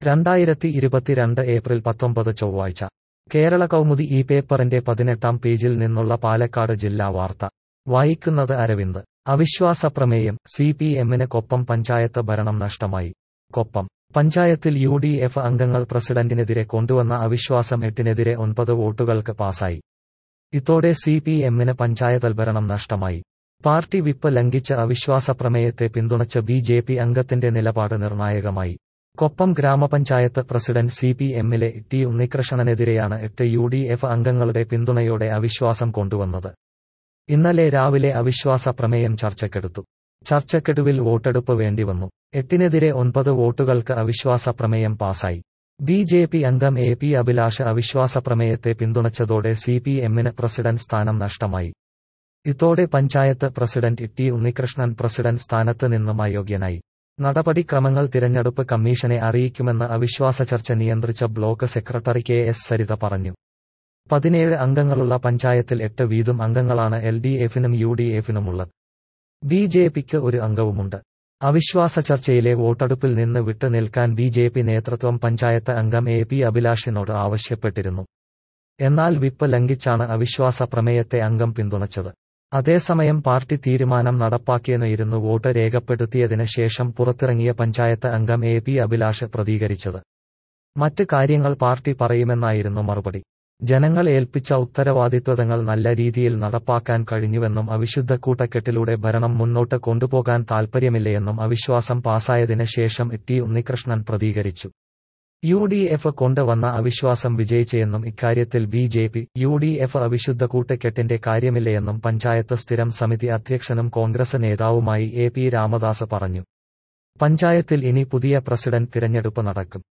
രണ്ടായിരത്തി ഇരുപത്തിരണ്ട് ഏപ്രിൽ പത്തൊമ്പത് ചൊവ്വാഴ്ച കേരള കൗമുദി ഈ പേപ്പറിന്റെ പതിനെട്ടാം പേജിൽ നിന്നുള്ള പാലക്കാട് ജില്ലാ വാർത്ത വായിക്കുന്നത് അരവിന്ദ് അവിശ്വാസ പ്രമേയം സി പി എമ്മിന് കൊപ്പം പഞ്ചായത്ത് ഭരണം നഷ്ടമായി കൊപ്പം പഞ്ചായത്തിൽ യു ഡി എഫ് അംഗങ്ങൾ പ്രസിഡന്റിനെതിരെ കൊണ്ടുവന്ന അവിശ്വാസം എട്ടിനെതിരെ ഒൻപത് വോട്ടുകൾക്ക് പാസായി ഇതോടെ സി പി എമ്മിന് പഞ്ചായത്ത് ഭരണം നഷ്ടമായി പാർട്ടി വിപ്പ് ലംഘിച്ച അവിശ്വാസ പ്രമേയത്തെ പിന്തുണച്ച ബി ജെ പി അംഗത്തിന്റെ നിലപാട് നിർണായകമായി കൊപ്പം ഗ്രാമപഞ്ചായത്ത് പ്രസിഡന്റ് സി പി എമ്മിലെ ടി ഉണ്ണികൃഷ്ണനെതിരെയാണ് എട്ട് യു ഡി എഫ് അംഗങ്ങളുടെ പിന്തുണയോടെ അവിശ്വാസം കൊണ്ടുവന്നത് ഇന്നലെ രാവിലെ അവിശ്വാസ പ്രമേയം ചർച്ചയ്ക്കെടുത്തു ചർച്ചക്കെടുവിൽ വോട്ടെടുപ്പ് വേണ്ടിവന്നു എട്ടിനെതിരെ ഒൻപത് വോട്ടുകൾക്ക് അവിശ്വാസ പ്രമേയം പാസായി ബി ജെ പി അംഗം എ പി അഭിലാഷ് അവിശ്വാസ പ്രമേയത്തെ പിന്തുണച്ചതോടെ സി പി എമ്മിന് പ്രസിഡന്റ് സ്ഥാനം നഷ്ടമായി ഇതോടെ panchayat president T Unnikrishnan president സ്ഥാനത്ത് നിന്നും അയോഗ്യനായി നടപടിക്രമങ്ങൾ തിരഞ്ഞെടുപ്പ് കമ്മീഷനെ അറിയിക്കുമെന്ന് അവിശ്വാസ ചർച്ച നിയന്ത്രിച്ച block secretary K S Saritha പറഞ്ഞു പതിനേഴ് അംഗങ്ങളുള്ള പഞ്ചായത്തിൽ എട്ട് വീതം അംഗങ്ങളാണ് എൽ ഡി എഫിനും യു ഡി എഫിനുമുള്ളത് ബി ജെ പിക്ക് ഒരു അംഗവുമുണ്ട് അവിശ്വാസ ചർച്ചയിലെ വോട്ടെടുപ്പിൽ നിന്ന് വിട്ടു നിൽക്കാൻ ബി ജെ പി നേതൃത്വം പഞ്ചായത്ത് അംഗം എ പി അഭിലാഷിനോട് ആവശ്യപ്പെട്ടിരുന്നു എന്നാൽ വിപ്പ് ലംഘിച്ചാണ് അവിശ്വാസ പ്രമേയത്തെ അംഗം പിന്തുണച്ചത് അതേസമയം പാർട്ടി തീരുമാനം നടപ്പാക്കിയെന്നായിരുന്നു വോട്ട് രേഖപ്പെടുത്തിയതിന് ശേഷം പുറത്തിറങ്ങിയ പഞ്ചായത്ത് അംഗം എ പി അഭിലാഷ് പ്രതികരിച്ചത് മറ്റ് കാര്യങ്ങൾ പാർട്ടി പറയുമെന്നായിരുന്നു മറുപടി ജനങ്ങൾ ഏൽപ്പിച്ച ഉത്തരവാദിത്വങ്ങൾ നല്ല രീതിയിൽ നടപ്പാക്കാൻ കഴിഞ്ഞുവെന്നും അവിശുദ്ധ കൂട്ടക്കെട്ടിലൂടെ ഭരണം മുന്നോട്ട് കൊണ്ടുപോകാൻ താൽപ്പര്യമില്ലയെന്നും അവിശ്വാസം പാസായതിന് ശേഷം ടി ഉണ്ണികൃഷ്ണൻ പ്രതികരിച്ചു യു ഡി എഫ് കൊണ്ടുവന്ന അവിശ്വാസം വിജയിച്ചെന്നും ഇക്കാര്യത്തിൽ B J P U D F അവിശുദ്ധ കൂട്ടക്കെട്ടിന്റെ കാര്യമില്ലയെന്നും പഞ്ചായത്ത് സ്ഥിരം സമിതി അധ്യക്ഷനും കോൺഗ്രസ് നേതാവുമായി എ പി രാമദാസ് പറഞ്ഞു പഞ്ചായത്തിൽ ഇനി പുതിയ പ്രസിഡന്റ് തിരഞ്ഞെടുപ്പ് നടക്കും